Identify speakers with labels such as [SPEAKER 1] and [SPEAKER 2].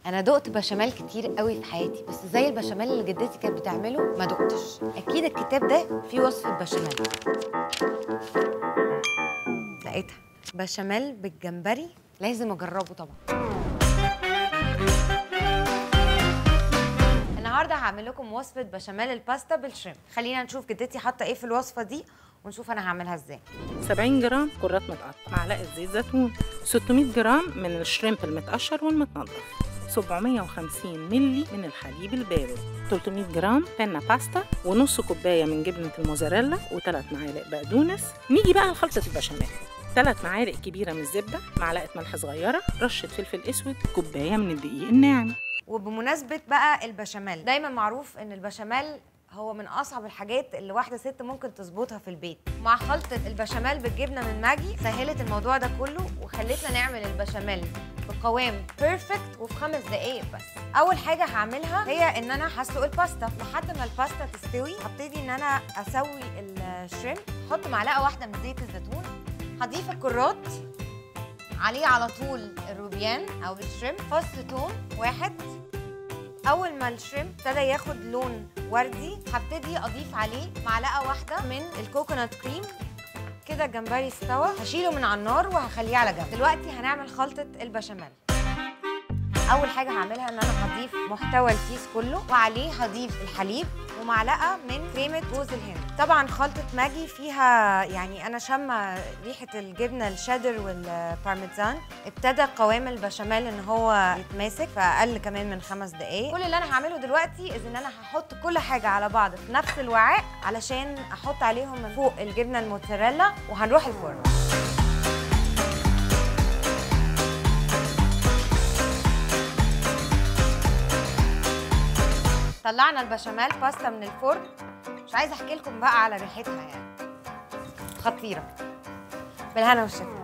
[SPEAKER 1] انا دقت بشاميل كتير قوي في حياتي بس زي البشاميل اللي جدتي كانت بتعمله ما دقتش اكيد الكتاب ده فيه وصفه بشاميل لقيتها بشاميل بالجمبري لازم اجربه طبعا النهارده هعمل لكم وصفه بشاميل الباستا بالشريمب خلينا نشوف جدتي حاطه ايه في الوصفه دي ونشوف انا هعملها ازاي
[SPEAKER 2] 70 جرام كرات متقطع معلقه زيت زيتون 600 جرام من الشريمب المتقشر والمتنضف 750 ملي من الحليب البارد 300 جرام بينا باستا ونص كوبايه من جبنه الموزاريلا وثلاث معالق بقدونس نيجي بقى لخلطه البشاميل ثلاث معالق كبيره من الزبده معلقه ملح صغيره رشه فلفل اسود كوبايه من الدقيق الناعم
[SPEAKER 1] وبمناسبه بقى البشاميل دايما معروف ان البشاميل هو من اصعب الحاجات اللي واحده ست ممكن تظبطها في البيت مع خلطه البشاميل بالجبنه من ماجي سهلت الموضوع ده كله وخلتنا نعمل البشاميل بقوام بيرفكت وفي خمس دقايق بس اول حاجه هعملها هي ان انا هسلق الباستا لحد ما الباستا تستوي هبتدي ان انا اسوي الشريمب احط معلقه واحده من زيت الزيتون هضيف الكرات عليه على طول الروبيان او الشريمب فص توم واحد اول ما الشريمب ابتدى ياخد لون وردي هبتدي اضيف عليه معلقه واحده من الكوكونات كريم كده الجمبري استوى هشيله من على النار وهخليه على جنب دلوقتي هنعمل خلطه البشاميل اول حاجه هعملها ان انا هضيف محتوى الكيس كله وعليه هضيف الحليب ومعلقه من كريمه جوز الهند طبعا خلطه ماجي فيها يعني انا شامه ريحه الجبنه الشيدر والبارميزان ابتدى قوام البشاميل ان هو يتماسك في اقل كمان من خمس دقائق كل اللي انا هعمله دلوقتي ان انا هحط كل حاجه على بعض في نفس الوعاء علشان احط عليهم من فوق الجبنه الموتزاريلا وهنروح الفرن طلعنا البشاميل باستا من الفرن مش عايزه احكي لكم بقى على ريحتها يعني خطيره بالهنا والشفا